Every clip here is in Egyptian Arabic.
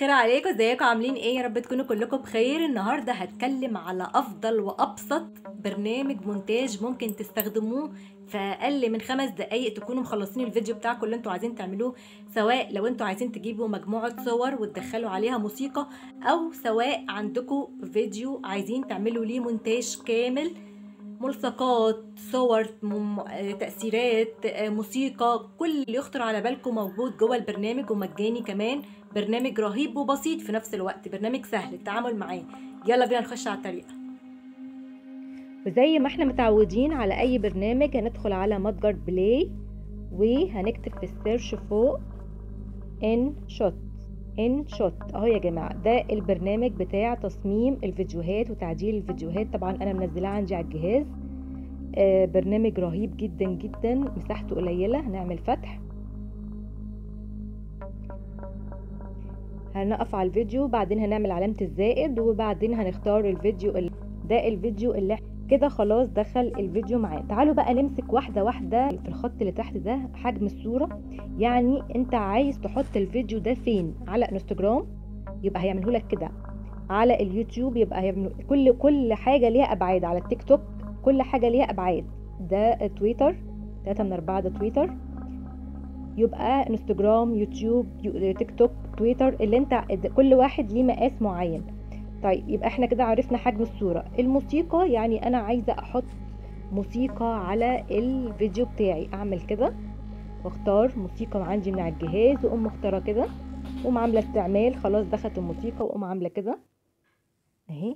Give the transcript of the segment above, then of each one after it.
الخير عليكم ازيكم عاملين ايه يا رب تكونوا كلكم بخير النهارده هتكلم على افضل وابسط برنامج مونتاج ممكن تستخدموه في اقل من خمس دقايق تكونوا مخلصين الفيديو بتاعكم اللي انتوا عايزين تعملوه سواء لو انتوا عايزين تجيبوا مجموعه صور وتدخلوا عليها موسيقى او سواء عندكم فيديو عايزين تعملوا ليه مونتاج كامل ملصقات صور مم... تأثيرات موسيقى كل اللي يخطر على بالكم موجود جوه البرنامج ومجاني كمان برنامج رهيب وبسيط في نفس الوقت برنامج سهل التعامل معاه يلا بينا نخش على الطريقة وزي ما احنا متعودين على اي برنامج هندخل على متجر بلاي وهنكتب في السيرش فوق ان شوت ان شوت اهو يا جماعه ده البرنامج بتاع تصميم الفيديوهات وتعديل الفيديوهات طبعا انا منزلاه عندي على الجهاز آه برنامج رهيب جدا جدا مساحته قليله هنعمل فتح هنقف على الفيديو بعدين هنعمل علامه الزائد وبعدين هنختار الفيديو اللي ده الفيديو اللي كده خلاص دخل الفيديو معاه تعالوا بقى نمسك واحده واحده في الخط اللي تحت ده حجم الصوره يعني انت عايز تحط الفيديو ده فين على انستجرام يبقى هيعمله لك كده على اليوتيوب يبقى هيعمله كل كل حاجه ليها ابعاد على التيك توك كل حاجه ليها ابعاد ده تويتر 3 من 4 ده تويتر يبقى انستجرام يوتيوب تيك توك تويتر اللي انت كل واحد ليه مقاس معين طيب يبقى احنا كده عرفنا حجم الصورة الموسيقى يعني انا عايزة احط موسيقى على الفيديو بتاعي اعمل كده واختار موسيقى عندي من على الجهاز واقوم مختارة كده واقوم عاملة استعمال خلاص دخلت الموسيقى واقوم عاملة كده اهي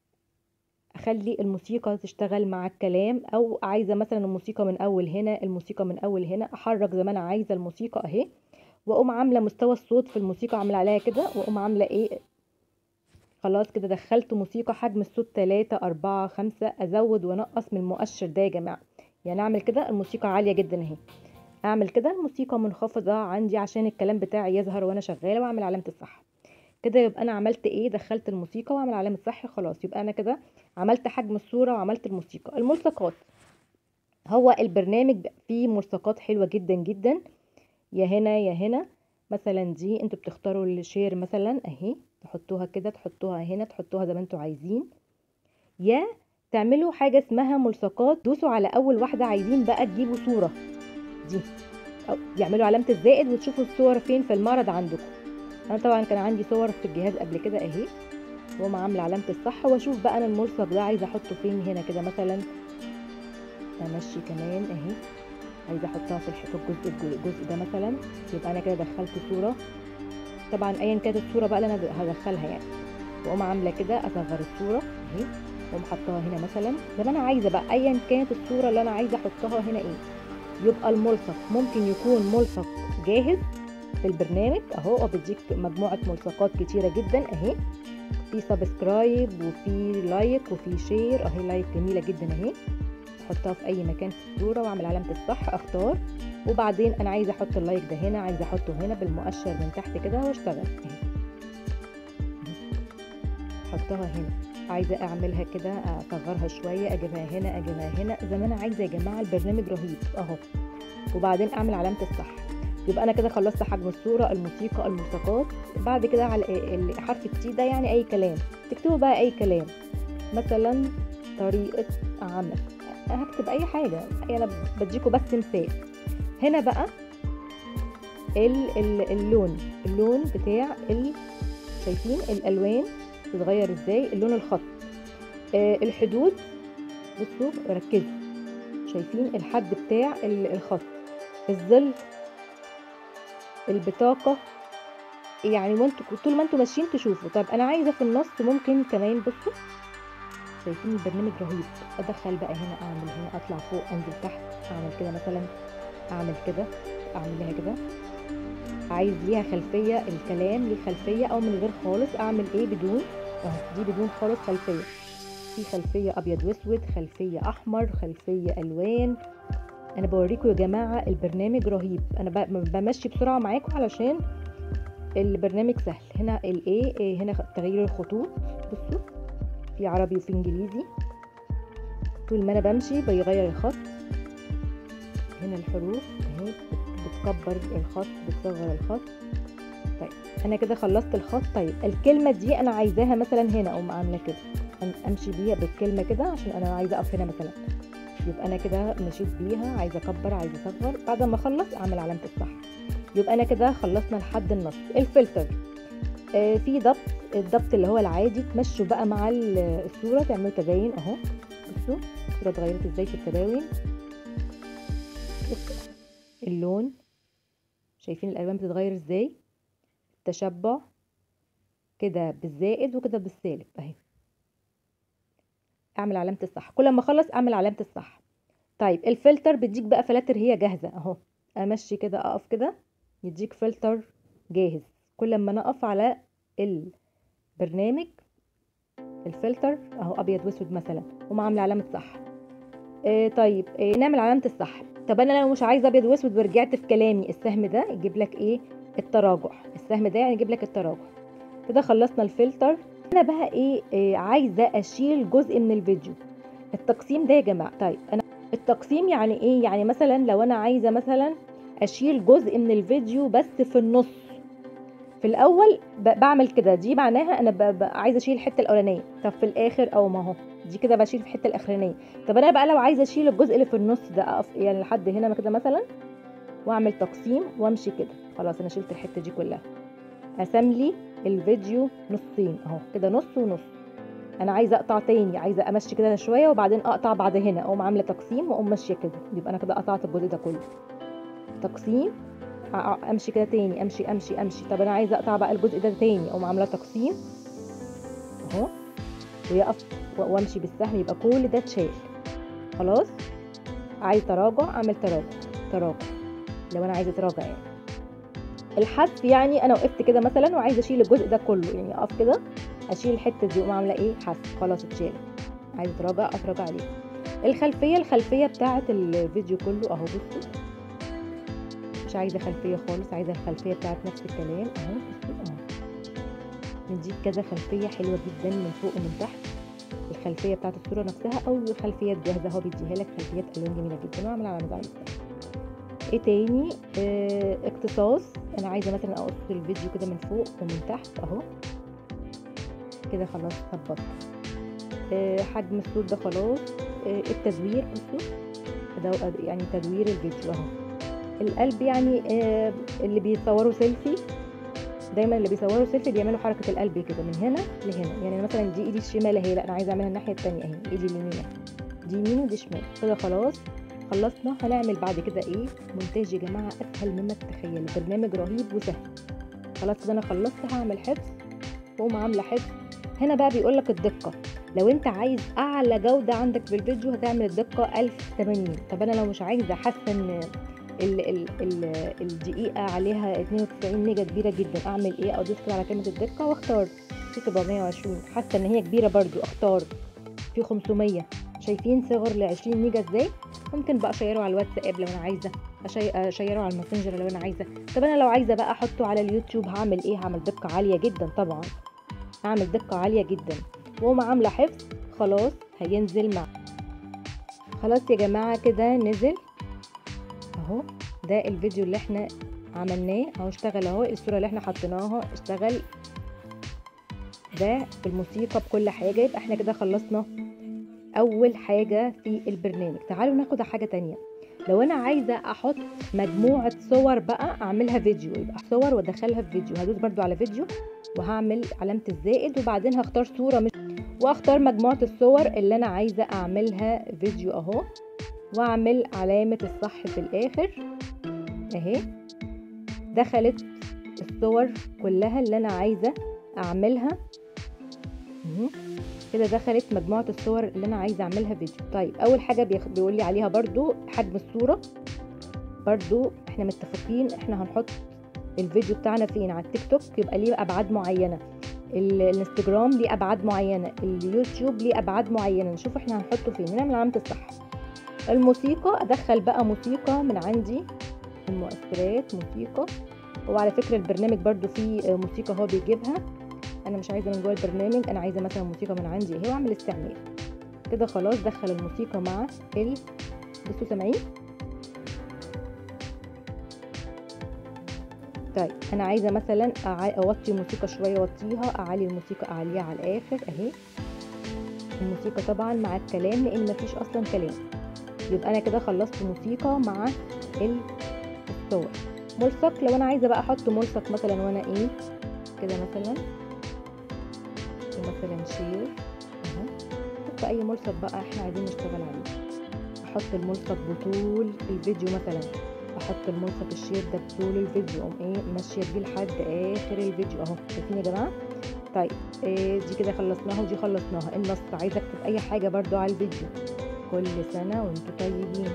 اخلي الموسيقى تشتغل مع الكلام او عايزة مثلا الموسيقى من اول هنا الموسيقى من اول هنا احرك زي ما انا عايزة الموسيقى اهي واقوم عاملة مستوى الصوت في الموسيقى عاملة عليها كده واقوم عاملة ايه خلاص كده دخلت موسيقى حجم الصوت تلاتة أربعة خمسة أزود وأنقص من المؤشر ده يا جماعة يعني أعمل كده الموسيقى عالية جدا أهي أعمل كده الموسيقى منخفضة عندي عشان الكلام بتاعي يظهر وأنا شغالة وأعمل علامة الصح كده يبقى أنا عملت إيه دخلت الموسيقى وأعمل علامة صح خلاص يبقى أنا كده عملت حجم الصورة وعملت الموسيقى الملصقات هو البرنامج فيه ملصقات حلوة جدا جدا يا هنا يا هنا مثلا دي انتوا بتختاروا الشير مثلا اهي تحطوها كده تحطوها هنا تحطوها زي ما انتوا عايزين يا تعملوا حاجة اسمها ملصقات دوسوا على أول واحدة عايزين بقى تجيبوا صورة دي أو يعملوا علامة الزائد وتشوفوا الصور فين في المعرض عندكم أنا طبعا كان عندي صور في الجهاز قبل كده أهي وأقوم عاملة علامة الصح وأشوف بقى أنا الملصق ده عايزة أحطه فين هنا كده مثلا أمشي كمان أهي عايزة أحطها في الجزء الجزء ده مثلا يبقى أنا كده دخلت صورة طبعا ايا كانت الصوره بقى اللي انا هدخلها يعني واقوم عامله كده اصغر الصوره اهي واقوم حطاها هنا مثلا زي ما انا عايزه بقى ايا كانت الصوره اللي انا عايزه احطها هنا ايه يبقى الملصق ممكن يكون ملصق جاهز في البرنامج اهو هو بيديك مجموعه ملصقات كتيره جدا اهي في سبسكرايب وفي لايك وفي شير اهي لايك جميله جدا اهي احطها في اي مكان في الصوره واعمل علامه الصح اختار وبعدين انا عايزه احط اللايك ده هنا عايزه احطه هنا بالمؤشر من تحت كده واشتغل اهي احطها هنا عايزه اعملها كده اصغرها شويه اجيبها هنا اجيبها هنا زي ما انا عايزه يا جماعه البرنامج رهيب اهو وبعدين اعمل علامه الصح يبقى انا كده خلصت حجم الصوره الموسيقى الملصقات بعد كده على حرف التي ده يعني اي كلام تكتبوا بقى اي كلام مثلا طريقه عمل هكتب اي حاجه انا بديكوا بس مثال هنا بقى ال ال اللون اللون بتاع ال شايفين الالوان تتغير ازاي اللون الخط آه الحدود بصوا ركزوا شايفين الحد بتاع الخط الظل البطاقة يعني وانتوا طول ما انتوا ماشيين تشوفوا طب انا عايزة في النص ممكن كمان بصوا شايفين البرنامج رهيب ادخل بقى هنا اعمل هنا اطلع فوق انزل تحت اعمل كده مثلا اعمل كده اعمل لها كده عايز ليها خلفيه الكلام ليه خلفيه او من غير خالص اعمل ايه بدون اهو دي بدون خالص خلفيه في خلفيه ابيض واسود خلفيه احمر خلفيه الوان انا بوريكم يا جماعه البرنامج رهيب انا بمشي بسرعه معاكم علشان البرنامج سهل هنا الايه هنا تغيير الخطوط بصوا في عربي وفي انجليزي طول ما انا بمشي بيغير الخط هنا الحروف اهي بتكبر الخط بتصغر الخط طيب انا كده خلصت الخط طيب الكلمه دي انا عايزاها مثلا هنا اقوم عامله كده أم- امشي بيها بالكلمه كده عشان انا عايزه اقف هنا مثلا يبقى انا كده مشيت بيها عايزه اكبر عايزه اصغر بعد ما اخلص اعمل علامه الصح يبقى انا كده خلصنا لحد النص الفلتر آه في ضبط الضبط اللي هو العادي تمشوا بقى مع ال- الصوره تعملوا تباين اهو بصوا الصوره اتغيرت ازاي في التباين بصوا اللون شايفين الالوان بتتغير ازاي التشبع كده بالزائد وكده بالسالب اهي اعمل علامه الصح كل ما اخلص اعمل علامه الصح طيب الفلتر بيديك بقى فلاتر هي جاهزه اهو امشي كده اقف كده يديك فلتر جاهز كل ما انا اقف على البرنامج الفلتر اهو ابيض واسود مثلا وما عامله علامه صح آه طيب آه نعمل علامه الصح طب انا لو مش عايزه ابيض واسود ورجعت في كلامي السهم ده يجيب لك ايه التراجع السهم ده يعني يجيب لك التراجع كده خلصنا الفلتر انا بقى ايه, إيه عايزه اشيل جزء من الفيديو التقسيم ده يا جماعه طيب انا التقسيم يعني ايه يعني مثلا لو انا عايزه مثلا اشيل جزء من الفيديو بس في النص في الاول ب- بعمل كده دي معناها انا ب- ب- عايزه اشيل الحته الاولانيه طب في الاخر او ما هو دي كده بشيل في الحته الاخرانيه طب انا بقى لو عايزه اشيل الجزء اللي في النص ده اقف يعني لحد هنا كده مثلا واعمل تقسيم وامشي كده خلاص انا شلت الحته دي كلها اسملي الفيديو نصين اهو كده نص ونص انا عايزه اقطع تاني عايزه امشي كده شويه وبعدين اقطع بعد هنا اقوم عامله تقسيم واقوم ماشيه كده يبقى انا كده قطعت الجزء ده كله تقسيم أ- أ- امشي كده تاني امشي امشي امشي طب انا عايزه اقطع بقى الجزء ده تاني اقوم عامله تقسيم اهو ويقف و- وامشي بالسهم يبقى كل ده اتشال خلاص عايز تراجع اعمل تراجع تراجع لو انا عايزه تراجع يعني الحذف يعني انا وقفت كده مثلا وعايزه اشيل الجزء ده كله يعني اقف كده اشيل الحته دي واقوم عامله ايه حذف خلاص اتشالت عايزه اتراجع اتراجع عليه الخلفيه الخلفيه بتاعه الفيديو كله اهو بصوا مش عايزه خلفيه خالص عايزه الخلفيه بتاعه نفس الكلام اهو بصوا اهو نديك كذا خلفيه حلوه جدا من فوق ومن تحت الخلفيه بتاعه الصوره نفسها او خلفيات جاهزه هو بيديها لك خلفيات الوان جميله جدا واعمل علامه على ايه تاني اه اقتصاص انا عايزه مثلا اقص الفيديو كده من فوق ومن تحت اهو كده خلاص ظبطت اه حجم الصوت ده خلاص اه التزوير بصوا ده يعني تدوير الفيديو اهو القلب يعني اه اللي بيصوروا سيلفي دايما اللي بيصوروا سيلفي بيعملوا حركه القلب كده من هنا لهنا يعني مثلا دي ايدي الشمال اهي لا انا عايزه اعملها الناحيه التانية اهي ايدي اليمين أهي. دي يمين ودي شمال كده خلاص خلصنا هنعمل بعد كده ايه مونتاج يا جماعه اسهل مما تتخيلوا برنامج رهيب وسهل خلاص كده انا خلصت هعمل حفظ واقوم عامله حفظ هنا بقى بيقول لك الدقه لو انت عايز اعلى جوده عندك في الفيديو هتعمل الدقه 1080 طب انا لو مش عايزه حاسه ان ال ال ال الدقيقه عليها 92 ميجا كبيره جدا اعمل ايه ادوس كده على كلمه الدقه واختار في 720 حاسه ان هي كبيره برضو اختار في 500 شايفين صغر ل 20 ميجا ازاي ممكن بقى اشيره على الواتساب لو انا عايزه أشي... اشيره على الماسنجر لو انا عايزه طب انا لو عايزه بقى احطه على اليوتيوب هعمل ايه هعمل دقه عاليه جدا طبعا هعمل دقه عاليه جدا واقوم عامله حفظ خلاص هينزل مع خلاص يا جماعه كده نزل اهو ده الفيديو اللي احنا عملناه اهو اشتغل اهو الصوره اللي احنا حطيناها اشتغل ده بالموسيقى بكل حاجه يبقى احنا كده خلصنا اول حاجه في البرنامج تعالوا ناخد حاجه تانية لو انا عايزه احط مجموعه صور بقى اعملها فيديو يبقى صور وادخلها في فيديو هدوس برضو على فيديو وهعمل علامه الزائد وبعدين هختار صوره مش واختار مجموعه الصور اللي انا عايزه اعملها فيديو اهو واعمل علامه الصح في الاخر اهي دخلت الصور كلها اللي انا عايزه اعملها مهم. كده دخلت مجموعة الصور اللي أنا عايزة أعملها فيديو طيب أول حاجة بيخ... بيقول لي عليها برضو حجم الصورة برضو احنا متفقين احنا هنحط الفيديو بتاعنا فين على التيك توك يبقى ليه أبعاد معينة ال- الانستجرام ليه أبعاد معينة اليوتيوب ليه أبعاد معينة نشوف احنا هنحطه فين نعمل علامة الصح الموسيقى أدخل بقى موسيقى من عندي المؤثرات موسيقى وعلى فكرة البرنامج برضو فيه موسيقى هو بيجيبها انا مش عايزه من جوه البرنامج انا عايزه مثلا موسيقى من عندي اهي واعمل استعمال كده خلاص دخل الموسيقى مع ال بصوا سامعين طيب انا عايزه مثلا أع- اوطي الموسيقى شويه اوطيها اعلي الموسيقى اعليها على الاخر اهي الموسيقى طبعا مع الكلام لان مفيش اصلا كلام يبقى انا كده خلصت موسيقى مع ال- الصور ملصق لو انا عايزه بقى احط ملصق مثلا وانا ايه كده مثلا ومثلا شير اهو احط اي ملصق بقى احنا عايزين نشتغل عليه احط الملصق بطول الفيديو مثلا احط الملصق الشير ده بطول الفيديو اقوم ايه ماشيه بيه لحد اخر الفيديو اهو شايفين يا جماعه طيب إيه دي كده خلصناها ودي خلصناها النص عايزه اكتب اي حاجه برضو على الفيديو كل سنه وانتم طيبين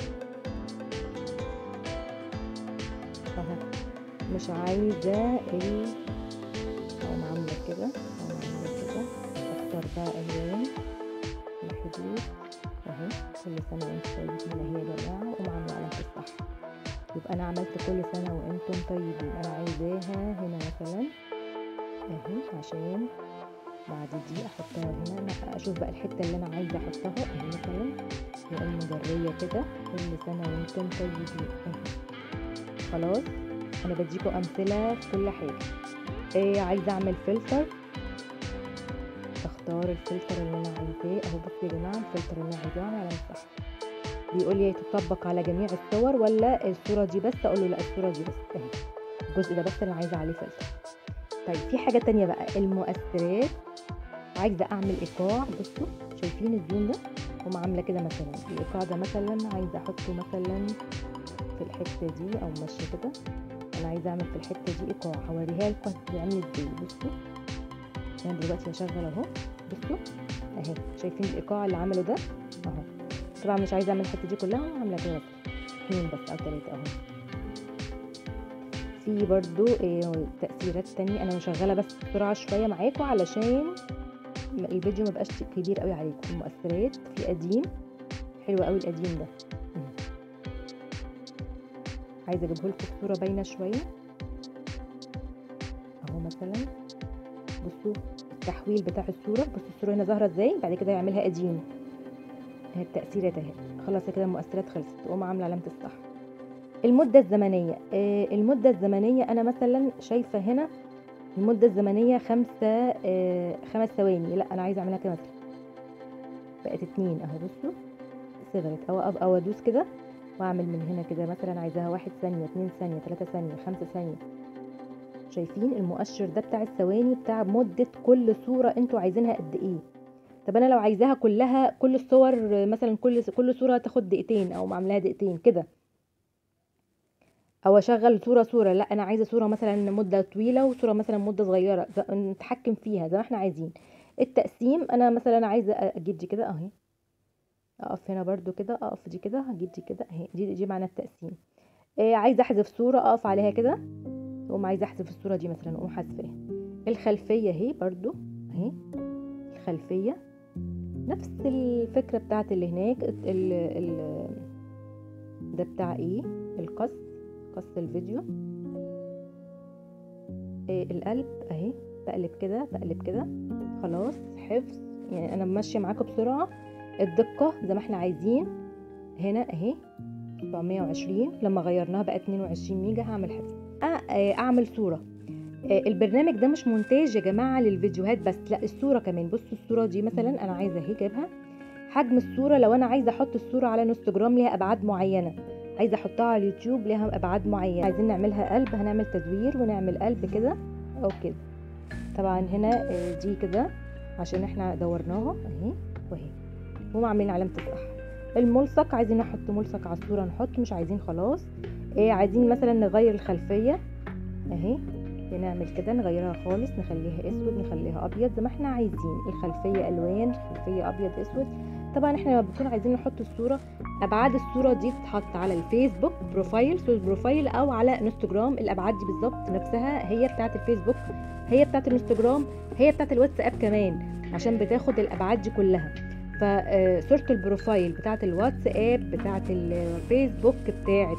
اهو مش عايزه ال اقوم عامله كده اقوم عامله كده اختار بقى الوان الحدود اهو كل سنه وانتم طيبين اهي يا جماعه واقوم عامله علامه الصح يبقى انا عملت كل سنه وانتم طيبين انا عايزاها هنا مثلا اهي عشان بعد دي احطها هنا انا اشوف بقى الحته اللي انا عايزه احطها اهي مثلا واقوم مجريه كده كل سنه وانتم طيبين اهي خلاص انا بديكم امثله في كل حاجه إيه عايزه اعمل فلتر اختار الفلتر اللي انا عايزاه اهو بصوا يا جماعه الفلتر اللي انا عايزاه على صح بيقول لي تطبق على جميع الصور ولا الصوره دي بس اقول له لا الصوره دي بس اهي الجزء ده بس اللي عايزه عليه فلتر طيب في حاجه تانية بقى المؤثرات عايزه اعمل ايقاع بصوا شايفين الزوم ده اقوم عامله كده مثلا الايقاع ده مثلا عايزه احطه مثلا في الحته دي او ماشيه كده انا عايزه اعمل في الحته دي ايقاع هوريها لكم هتعمل ازاي بصوا انا دلوقتي هشغل اهو بصوا اهي شايفين الايقاع اللي عمله ده اهو طبعا مش عايزه اعمل الحته دي كلها عامله كده بس اتنين بس او تلاته اهو في برضو إيه تأثيرات تانية انا مشغلة بس بسرعة شوية معاكم علشان الفيديو مبقاش كبير قوي عليكم المؤثرات في قديم حلو قوي القديم ده عايزة اجيبه لكم الصورة باينة شوية اهو مثلا بصوا التحويل بتاع الصورة بصوا الصورة هنا ظاهرة ازاي بعد كده يعملها قديم اهي التأثيرات اهي خلاص كده المؤثرات خلصت تقوم عاملة علامة الصح المدة الزمنية آه المدة الزمنية أنا مثلا شايفة هنا المدة الزمنية خمسة آه خمس ثواني لا أنا عايزة أعملها كده مثلا بقت اتنين أهو بصوا صغرت أو أو, أو أدوس كده وأعمل من هنا كده مثلا عايزاها واحد ثانية اتنين ثانية تلاتة ثانية خمسة ثانية شايفين المؤشر ده بتاع الثواني بتاع مدة كل صورة انتوا عايزينها قد ايه طب انا لو عايزاها كلها كل الصور مثلا كل كل صورة تاخد دقيقتين او معاملاها دقيقتين كده او اشغل صوره صوره لا انا عايزه صوره مثلا مده طويله وصوره مثلا مده صغيره نتحكم فيها زي ما احنا عايزين التقسيم انا مثلا عايزه اجيب دي كده اهي اقف هنا برده كده اقف دي كده هجيب دي كده اهي دي دي معنى التقسيم إيه عايزه احذف صوره اقف عليها كده اقوم عايزه احذف الصوره دي مثلا اقوم حذفاها الخلفيه اهي برده اهي الخلفيه نفس الفكره بتاعت اللي هناك ال ال ده بتاع ايه القص قص الفيديو إيه القلب اهي بقلب كده بقلب كده خلاص حفظ يعني انا ماشيه معاكم بسرعه الدقه زي ما احنا عايزين هنا اهي 720 لما غيرناها بقت 22 ميجا هعمل حفظ اعمل صوره البرنامج ده مش مونتاج يا جماعه للفيديوهات بس لا الصوره كمان بصوا الصوره دي مثلا انا عايزه اهي جايبها حجم الصوره لو انا عايزه احط الصوره على انستجرام ليها ابعاد معينه عايزه احطها على اليوتيوب ليها ابعاد معينه عايزين نعملها قلب هنعمل تدوير ونعمل قلب كده او كده طبعا هنا دي كده عشان احنا دورناها اهي واهي هم عاملين علامه الصح الملصق عايزين نحط ملصق على الصوره نحط مش عايزين خلاص إيه عايزين مثلا نغير الخلفيه اهي نعمل كده نغيرها خالص نخليها اسود نخليها ابيض زي ما احنا عايزين الخلفيه الوان الخلفيه ابيض اسود طبعا احنا لما بنكون عايزين نحط الصوره ابعاد الصوره دي تتحط على الفيسبوك بروفايل صوره بروفايل او على انستجرام الابعاد دي بالظبط نفسها هي بتاعه الفيسبوك هي بتاعه الانستجرام هي بتاعه الواتساب كمان عشان بتاخد الابعاد دي كلها فصوره البروفايل بتاعه الواتساب بتاعه الفيسبوك بتاعه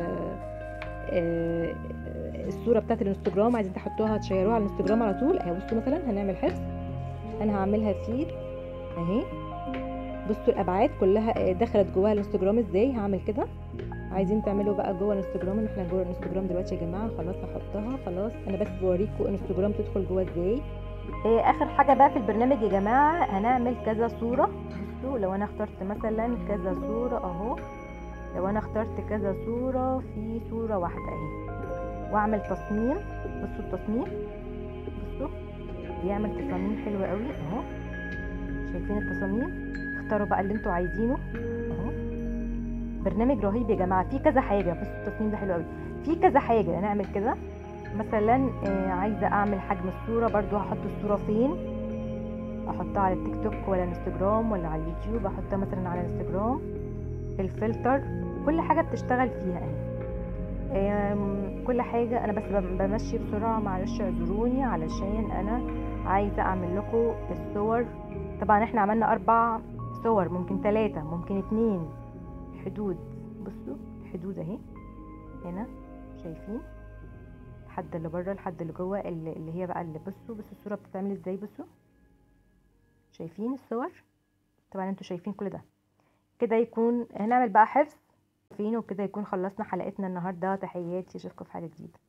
الصوره بتاعه الانستجرام عايزين تحطوها تشيروها على الانستجرام على طول اهي بصوا مثلا هنعمل حفظ انا هعملها فيد اهي بصوا الابعاد كلها دخلت جواها الانستجرام ازاي هعمل كده عايزين تعملوا بقى جوه انستجرام احنا جوه الانستجرام دلوقتي يا جماعه خلاص هحطها خلاص انا بس بوريكم انستجرام تدخل جوه ازاي إيه اخر حاجه بقى في البرنامج يا جماعه هنعمل كذا صوره بصوا لو انا اخترت مثلا كذا صوره اهو لو انا اخترت كذا صوره في صوره واحده اهي واعمل تصميم بصوا التصميم بصوا بيعمل تصاميم حلوه قوي اهو شايفين التصاميم اختاروا بقى اللي انتوا عايزينه اهو برنامج رهيب يا جماعه فيه كذا حاجه بصوا التصميم ده حلو قوي في كذا حاجه نعمل كده مثلا آه عايزه اعمل حجم الصوره برضو هحط الصوره فين احطها على التيك توك ولا الانستجرام ولا على اليوتيوب احطها مثلا على الانستجرام الفلتر كل حاجه بتشتغل فيها اهي كل حاجه انا بس بمشي بسرعه معلش اعذروني علشان انا عايزه اعمل لكم الصور طبعا احنا عملنا اربع صور ممكن ثلاثة ممكن اتنين حدود بصوا الحدود اهي هنا شايفين الحد اللي بره الحد اللي جوه اللي هي بقى اللي بصوا بصوا الصوره بتتعمل ازاي بصوا شايفين الصور طبعا انتوا شايفين كل ده كده يكون هنعمل بقى حفظ فين وكده يكون خلصنا حلقتنا النهارده تحياتي اشوفكم في حلقه جديده